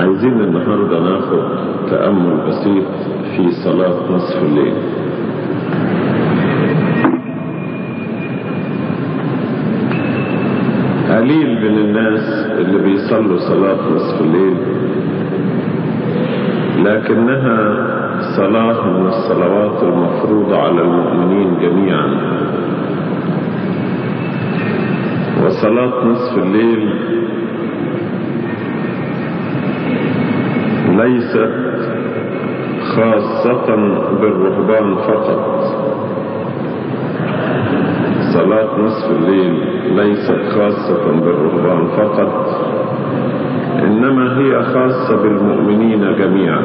عايزين النهاردة ناخد تأمل بسيط في صلاة نصف الليل قليل من الناس اللي بيصلوا صلاة نصف الليل لكنها صلاة من الصلوات المفروضة على المؤمنين جميعا وصلاة نصف الليل ليست خاصة بالرهبان فقط صلاة نصف الليل ليست خاصة بالرهبان فقط إنما هي خاصة بالمؤمنين جميعا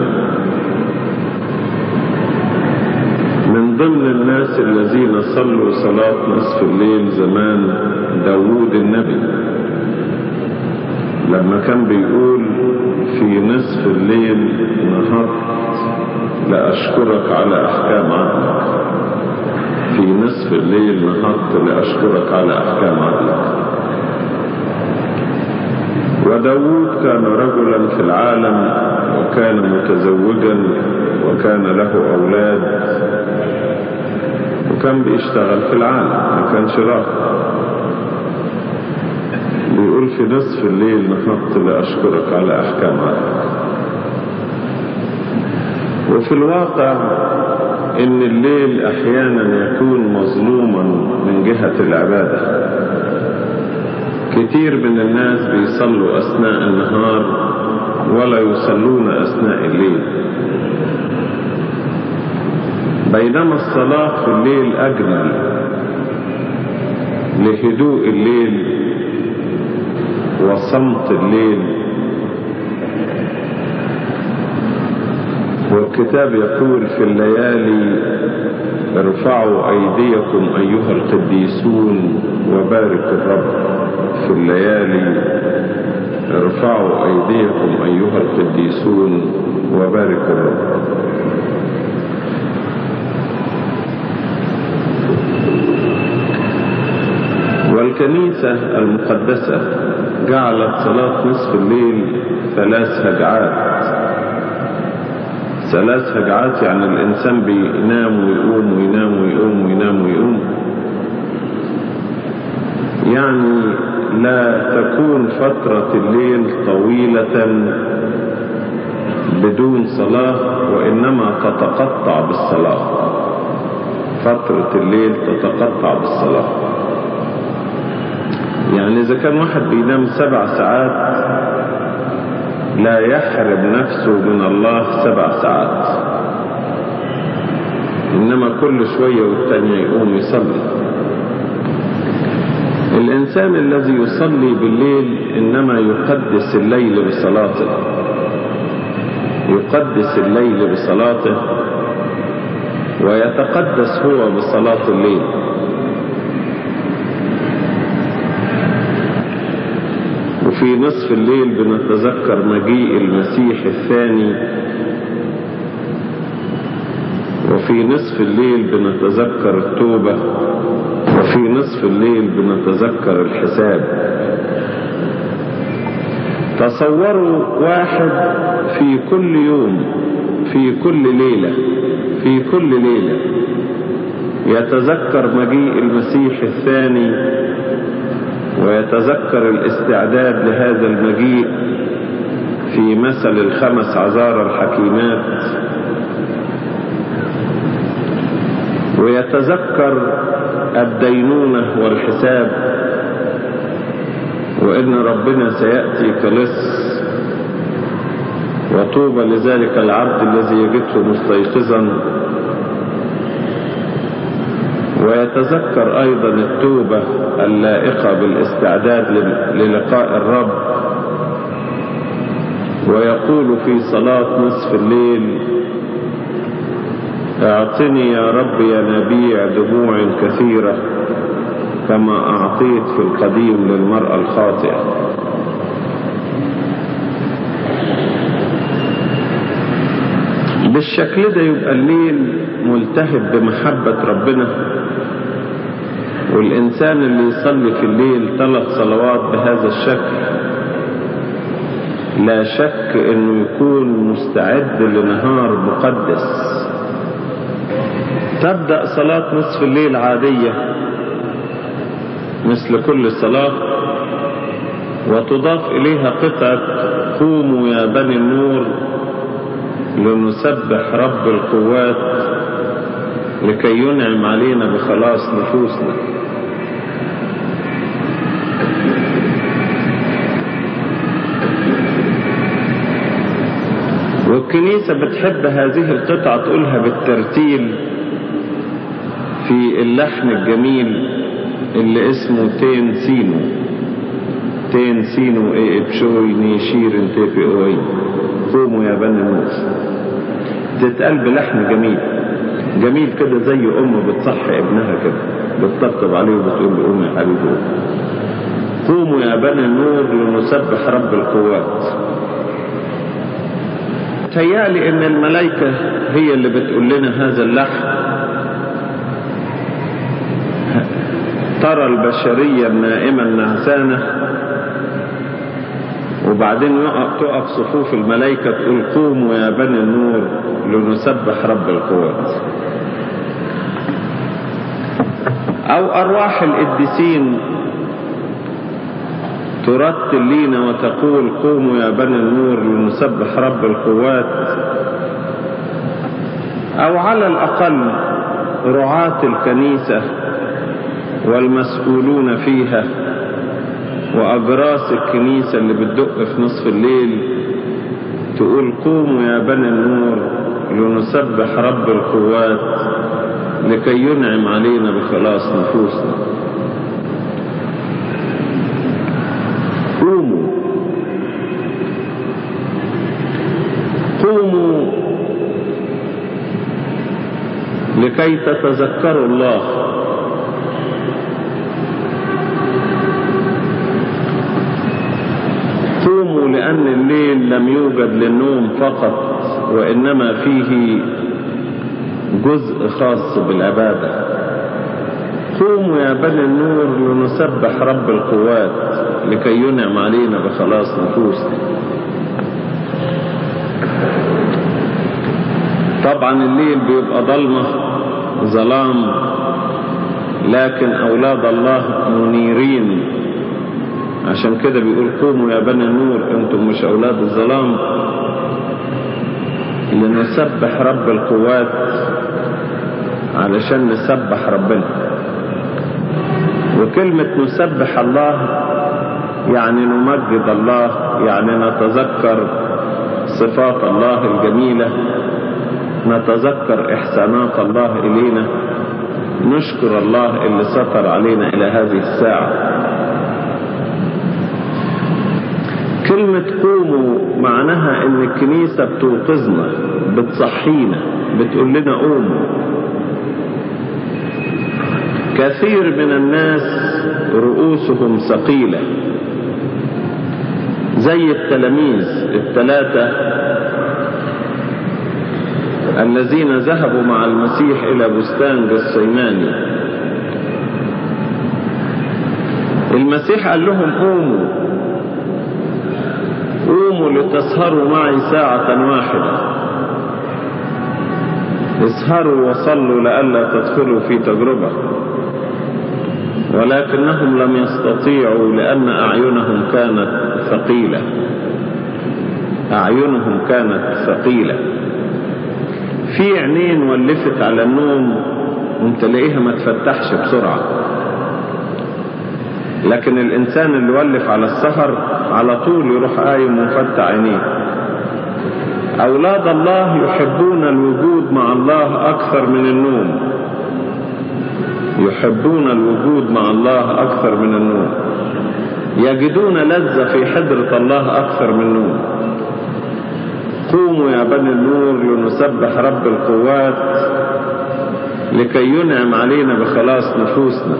من ضمن الناس الذين صلوا صلاة نصف الليل زمان داوود النبي لما كان بيقول في نصف الليل نهضت لأشكرك على أحكام عدلك في نصف الليل نهضت لأشكرك على أحكام عدلك وداود كان رجلا في العالم وكان متزوجا وكان له أولاد وكان بيشتغل في العالم ما كانش راقب بيقول في نصف الليل نهضت لأشكرك على أحكام عدلك وفي الواقع ان الليل احيانا يكون مظلوما من جهة العبادة كتير من الناس بيصلوا اثناء النهار ولا يصلون اثناء الليل بينما الصلاة في الليل اجمل لهدوء الليل وصمت الليل والكتاب يقول في الليالي ارفعوا أيديكم أيها القديسون وباركوا الرب في الليالي ارفعوا أيديكم أيها القديسون وباركوا الرب والكنيسة المقدسة جعلت صلاة نصف الليل ثلاث هجعات ثلاث هجعات يعني الإنسان بينام ويقوم وينام ويقوم وينام ويقوم يعني لا تكون فترة الليل طويلة بدون صلاة وإنما تتقطع بالصلاة فترة الليل تتقطع بالصلاة يعني إذا كان واحد بينام سبع ساعات لا يحرم نفسه من الله سبع ساعات إنما كل شوية والتانية يقوم يصلي الإنسان الذي يصلي بالليل إنما يقدس الليل بصلاته يقدس الليل بصلاته ويتقدس هو بصلاة الليل وفي نصف الليل بنتذكر مجيء المسيح الثاني وفي نصف الليل بنتذكر التوبة وفي نصف الليل بنتذكر الحساب تصوروا واحد في كل يوم في كل ليلة في كل ليلة يتذكر مجيء المسيح الثاني ويتذكر الاستعداد لهذا المجيء في مثل الخمس عذار الحكيمات ويتذكر الدينونة والحساب وإن ربنا سيأتي كلص وطوبى لذلك العبد الذي يجده مستيقظا ويتذكر أيضا التوبة اللائقة بالاستعداد للقاء الرب ويقول في صلاة نصف الليل اعطني يا رب ينابيع دموع كثيرة كما أعطيت في القديم للمرأة الخاطئة بالشكل ده يبقى الليل ملتهب بمحبة ربنا والإنسان اللي يصلي في الليل ثلاث صلوات بهذا الشكل لا شك انه يكون مستعد لنهار مقدس تبدأ صلاة نصف الليل عادية مثل كل صلاة وتضاف إليها قطعة قوموا يا بني النور لنسبح رب القوات لكي ينعم علينا بخلاص نفوسنا والكنيسة بتحب هذه القطعة تقولها بالترتيل في اللحن الجميل اللي اسمه تين سينو تين سينو اي ابشوي نيشير انتفي اوي قوموا يا بني النور تتقال بلحن جميل جميل كده زي ام بتصحي ابنها كده بتطبطب عليه وبتقول له قوم يا حبيبي قوموا يا بني النور لنسبح رب القوات تهيألي ان الملائكة هي اللي بتقول لنا هذا اللحن ترى البشرية النائمة النعسانة وبعدين يقف تقف صفوف الملائكة تقول قوموا يا بني النور لنسبح رب القوات أو أرواح القديسين ترتل لينا وتقول قوموا يا بني النور لنسبح رب القوات أو على الأقل رعاة الكنيسة والمسؤولون فيها وأجراس الكنيسة اللي بتدق في نصف الليل تقول قوموا يا بني النور لنسبح رب القوات لكي ينعم علينا بخلاص نفوسنا قوموا قوموا لكي تتذكروا الله قوموا لأن الليل لم يوجد للنوم فقط وإنما فيه جزء خاص بالعبادة قوموا يا بني النور لنسبح رب القوات لكي ينعم علينا بخلاص نفوسنا طبعا الليل بيبقى ضلمة ظلام لكن أولاد الله منيرين عشان كده بيقول قوموا يا بني النور انتم مش أولاد الظلام لنسبح رب القوات علشان نسبح ربنا وكلمة نسبح الله يعني نمجد الله يعني نتذكر صفات الله الجميلة نتذكر إحسانات الله إلينا نشكر الله اللي ستر علينا إلى هذه الساعة كلمة قوموا معناها ان الكنيسة بتوقظنا بتصحينا بتقول لنا قوموا كثير من الناس رؤوسهم ثقيلة زي التلاميذ الثلاثة الذين ذهبوا مع المسيح إلى بستان جسيماني المسيح قال لهم قوموا قوموا لتسهروا معي ساعة واحدة اسهروا وصلوا لئلا تدخلوا في تجربة ولكنهم لم يستطيعوا لأن أعينهم كانت ثقيلة أعينهم كانت ثقيلة في عينين ولفت على النوم وانت تلاقيها ما تفتحش بسرعة لكن الإنسان اللي ولف على السهر على طول يروح قايم ومفتح عينيه أولاد الله يحبون الوجود مع الله أكثر من النوم يحبون الوجود مع الله أكثر من النوم يجدون لذة في حضرة الله أكثر من النوم قوموا يا بني النور لنسبح رب القوات لكي ينعم علينا بخلاص نفوسنا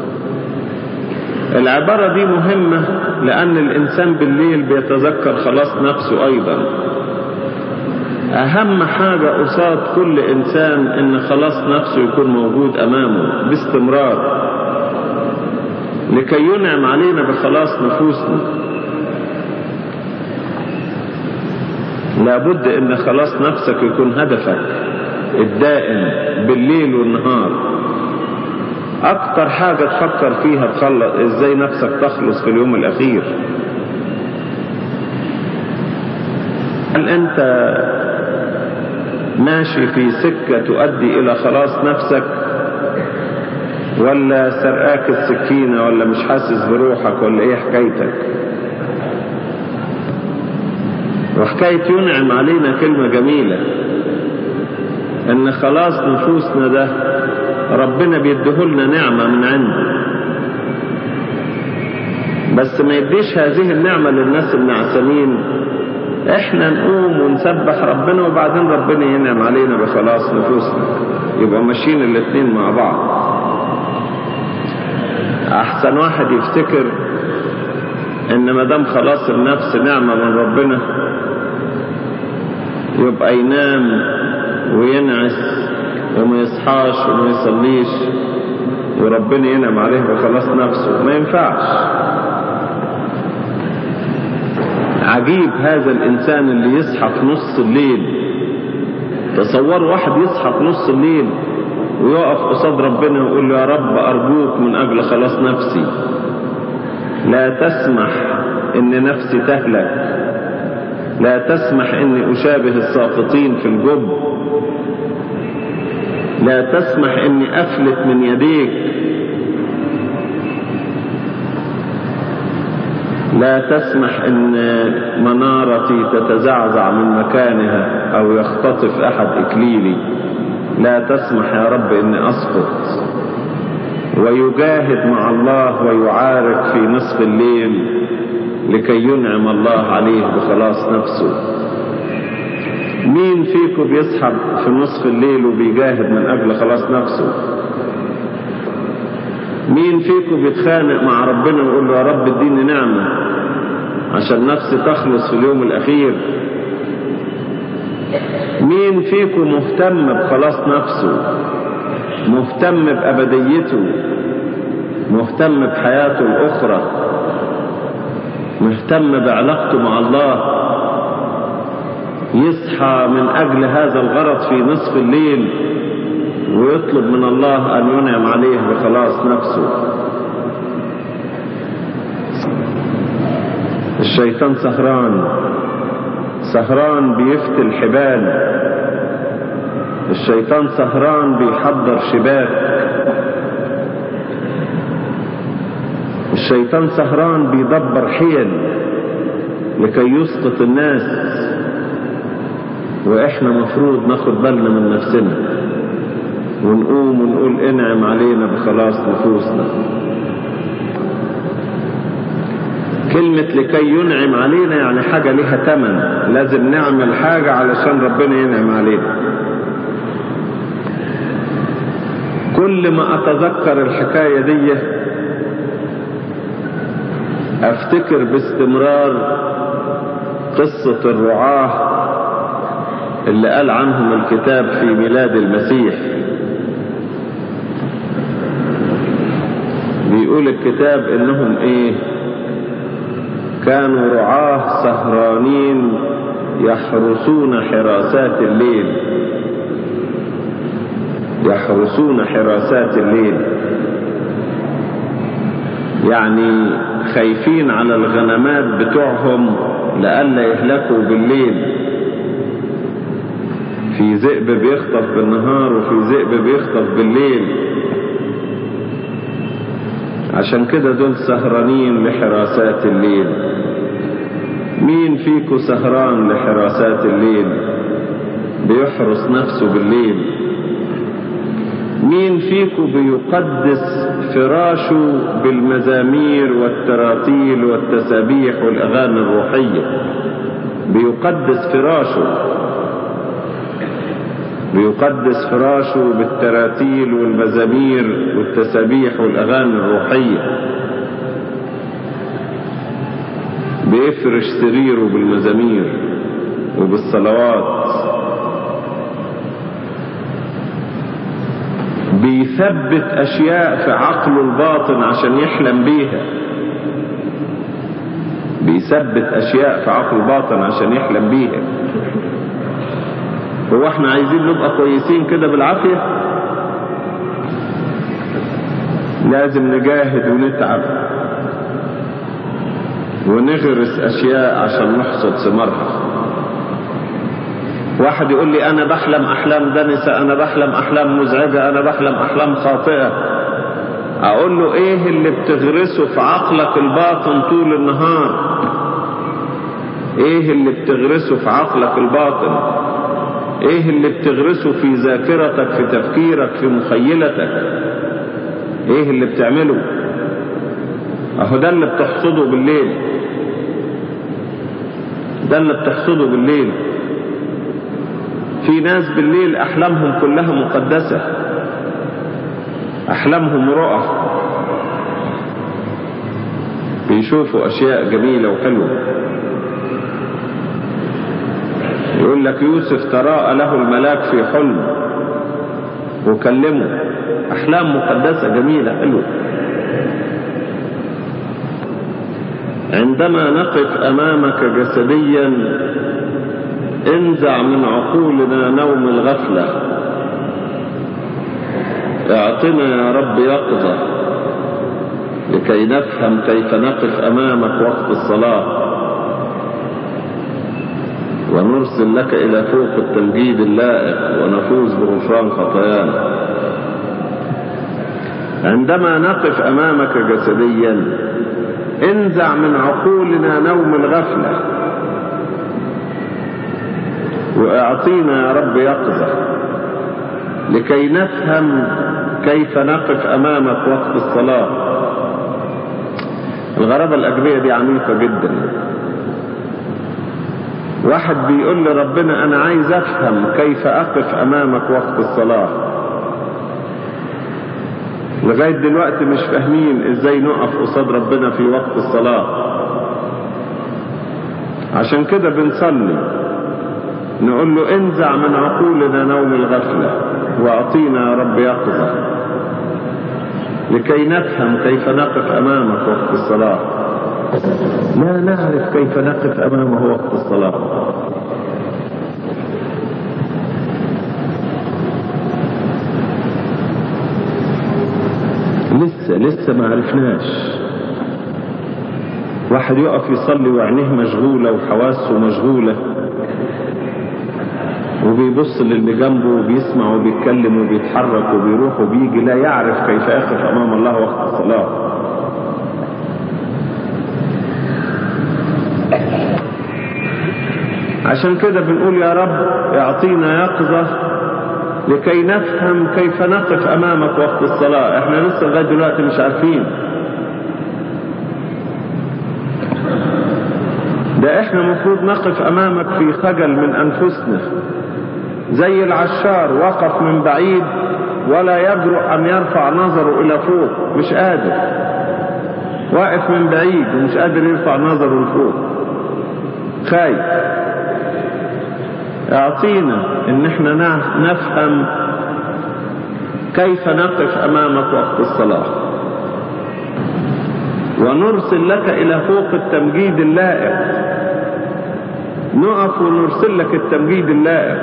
العبارة دي مهمة لأن الإنسان بالليل بيتذكر خلاص نفسه أيضا أهم حاجة قصاد كل إنسان إن خلاص نفسه يكون موجود أمامه باستمرار لكي ينعم علينا بخلاص نفوسنا لابد ان خلاص نفسك يكون هدفك الدائم بالليل والنهار اكتر حاجة تفكر فيها تخلص ازاي نفسك تخلص في اليوم الاخير هل انت ماشي في سكة تؤدي الى خلاص نفسك ولا سرقاك السكينة ولا مش حاسس بروحك ولا ايه حكايتك وحكاية ينعم علينا كلمة جميلة ان خلاص نفوسنا ده ربنا بيديهولنا نعمة من عنده بس ما يديش هذه النعمة للناس النعسانين احنا نقوم ونسبح ربنا وبعدين ربنا ينعم علينا بخلاص نفوسنا يبقى ماشيين الاتنين مع بعض احسن واحد يفتكر ان ما دام خلاص النفس نعمة من ربنا يبقى ينام وينعس وما يصحاش وما يصليش وربنا ينعم عليه بخلاص نفسه ما ينفعش عجيب هذا الانسان اللي يصحى في نص الليل تصور واحد يصحى في نص الليل ويقف قصاد ربنا ويقول له يا رب ارجوك من اجل خلاص نفسي لا تسمح ان نفسي تهلك لا تسمح اني اشابه الساقطين في الجب لا تسمح اني افلت من يديك لا تسمح ان منارتي تتزعزع من مكانها او يختطف احد اكليلي لا تسمح يا رب اني اسقط ويجاهد مع الله ويعارك في نصف الليل لكي ينعم الله عليه بخلاص نفسه مين فيكم بيسحب في نصف الليل وبيجاهد من اجل خلاص نفسه مين فيكم بيتخانق مع ربنا ويقول له يا رب اديني نعمة عشان نفسي تخلص في اليوم الاخير مين فيكم مهتم بخلاص نفسه مهتم بأبديته مهتم بحياته الأخرى مهتم بعلاقته مع الله يصحى من أجل هذا الغرض في نصف الليل ويطلب من الله أن ينعم عليه بخلاص نفسه الشيطان سهران سهران بيفتي الحبال الشيطان سهران بيحضر شباك الشيطان سهران بيدبر حيل لكي يسقط الناس واحنا مفروض ناخد بالنا من نفسنا ونقوم ونقول انعم علينا بخلاص نفوسنا كلمة لكي ينعم علينا يعني حاجة لها تمن لازم نعمل حاجة علشان ربنا ينعم علينا كل ما اتذكر الحكاية دي افتكر باستمرار قصة الرعاة اللي قال عنهم الكتاب في ميلاد المسيح بيقول الكتاب انهم ايه كانوا رعاة سهرانين يحرسون حراسات الليل يحرسون حراسات الليل يعني خايفين على الغنمات بتوعهم لئلا يهلكوا بالليل في ذئب بيخطف بالنهار وفي ذئب بيخطف بالليل عشان كده دول سهرانين لحراسات الليل مين فيكو سهران لحراسات الليل بيحرس نفسه بالليل مين فيكم بيقدس فراشه بالمزامير والتراتيل والتسابيح والأغاني الروحية بيقدس فراشه بيقدس فراشه بالتراتيل والمزامير والتسابيح والأغاني الروحية بيفرش سريره بالمزامير وبالصلوات بيثبت أشياء في عقله الباطن عشان يحلم بيها يثبت اشياء في عقل باطن عشان يحلم بيها هو احنا عايزين نبقى كويسين كده بالعافية لازم نجاهد ونتعب ونغرس اشياء عشان نحصد ثمارها واحد يقول لي انا بحلم احلام دنسة انا بحلم احلام مزعجة انا بحلم احلام خاطئة اقول له ايه اللي بتغرسه في عقلك الباطن طول النهار ايه اللي بتغرسه في عقلك الباطن ايه اللي بتغرسه في ذاكرتك في تفكيرك في مخيلتك ايه اللي بتعمله اهو ده اللي بتحصده بالليل ده اللي بتحصده بالليل في ناس بالليل احلامهم كلها مقدسة احلامهم رؤى بيشوفوا اشياء جميلة وحلوة يقول لك يوسف تراءى له الملاك في حلم وكلمه احلام مقدسة جميلة حلوة عندما نقف امامك جسديا انزع من عقولنا نوم الغفلة اعطنا يا رب يقظة لكي نفهم كيف نقف امامك وقت الصلاة ونرسل لك الى فوق التمجيد اللائق ونفوز بغفران خطايانا عندما نقف امامك جسديا انزع من عقولنا نوم الغفله واعطينا يا رب يقظة لكي نفهم كيف نقف امامك وقت الصلاة الغرابة الاجبية دي عنيفة جدا واحد بيقول لربنا انا عايز افهم كيف اقف امامك وقت الصلاة لغاية دلوقتي مش فاهمين ازاي نقف قصاد ربنا في وقت الصلاة عشان كده بنصلي نقول له انزع من عقولنا نوم الغفلة واعطينا يا رب يقظة لكي نفهم كيف نقف امامك وقت الصلاة لا نعرف كيف نقف امامه وقت الصلاة لسه لسه ما عرفناش واحد يقف يصلي وعينيه مشغولة وحواسه مشغولة وبيبص للي جنبه وبيسمع وبيتكلم وبيتحرك وبيروح وبيجي لا يعرف كيف يقف امام الله وقت الصلاة عشان كده بنقول يا رب اعطينا يقظة لكي نفهم كيف نقف امامك وقت الصلاة احنا لسه لغاية دلوقتي مش عارفين ده احنا مفروض نقف امامك في خجل من انفسنا زي العشار وقف من بعيد ولا يجرؤ ان يرفع نظره الى فوق مش قادر واقف من بعيد ومش قادر يرفع نظره لفوق خايف اعطينا ان احنا نفهم كيف نقف امامك وقت الصلاة ونرسل لك الى فوق التمجيد اللائق نقف ونرسل لك التمجيد اللائق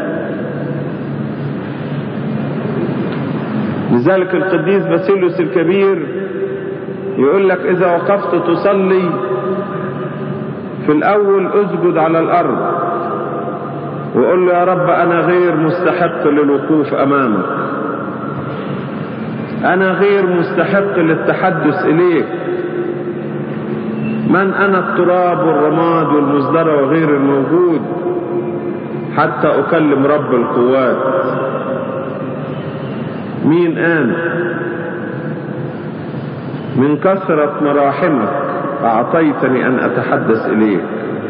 لذلك القديس باسيلوس الكبير يقول لك اذا وقفت تصلي في الاول اسجد على الارض وقول له يا رب انا غير مستحق للوقوف امامك انا غير مستحق للتحدث اليك من انا التراب والرماد والمزدرى وغير الموجود حتى اكلم رب القوات مين انا من كثرة مراحمك اعطيتني ان اتحدث اليك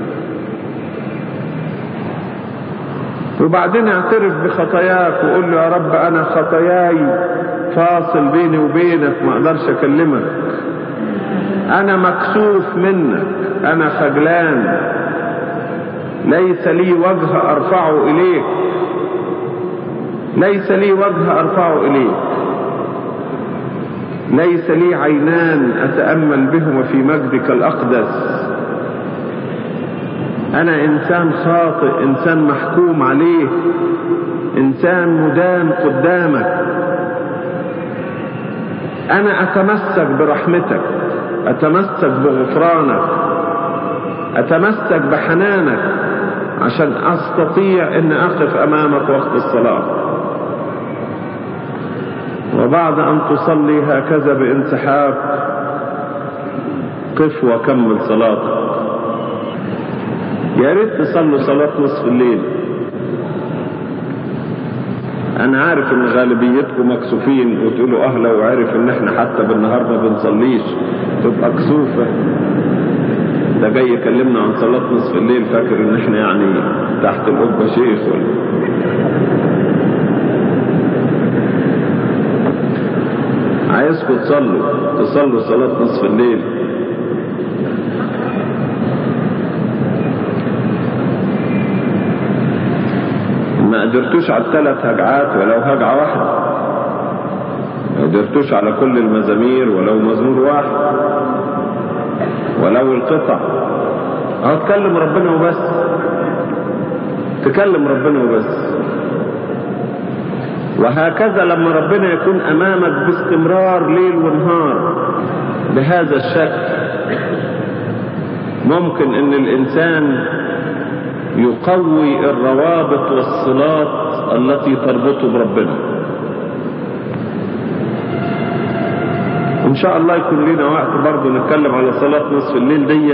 وبعدين اعترف بخطاياك وقول له يا رب انا خطاياي فاصل بيني وبينك ما اقدرش اكلمك انا مكسوف منك انا خجلان ليس لي وجه ارفعه اليك ليس لي وجه ارفعه اليك ليس لي عينان اتامل بهما في مجدك الاقدس انا انسان خاطئ انسان محكوم عليه انسان مدان قدامك انا اتمسك برحمتك اتمسك بغفرانك اتمسك بحنانك عشان استطيع ان اقف امامك وقت الصلاة وبعد ان تصلي هكذا بانسحاب قف وكمل صلاتك يا ريت تصلوا صلاة نصف الليل انا عارف ان غالبيتكم مكسوفين وتقولوا اه لو عرف ان احنا حتى بالنهار ما بنصليش تبقى كسوفة ده جاي يكلمنا عن صلاة نصف الليل فاكر ان احنا يعني تحت القبة شيخ ولا عايزكم تصلوا تصلوا صلاة نصف الليل ما قدرتوش على الثلاث هجعات ولو هجعة واحدة ما قدرتوش على كل المزامير ولو مزمور واحد ولو القطع اه تكلم ربنا وبس تكلم ربنا وبس وهكذا لما ربنا يكون امامك باستمرار ليل ونهار بهذا الشكل ممكن ان الانسان يقوي الروابط والصلات التي تربطه بربنا ان شاء الله يكون لنا وقت برضه نتكلم على صلاة نصف الليل دي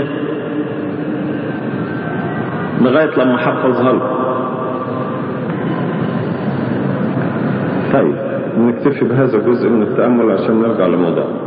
لغاية لما حفظها لكم طيب نكتفي بهذا الجزء من التأمل عشان نرجع لموضوعنا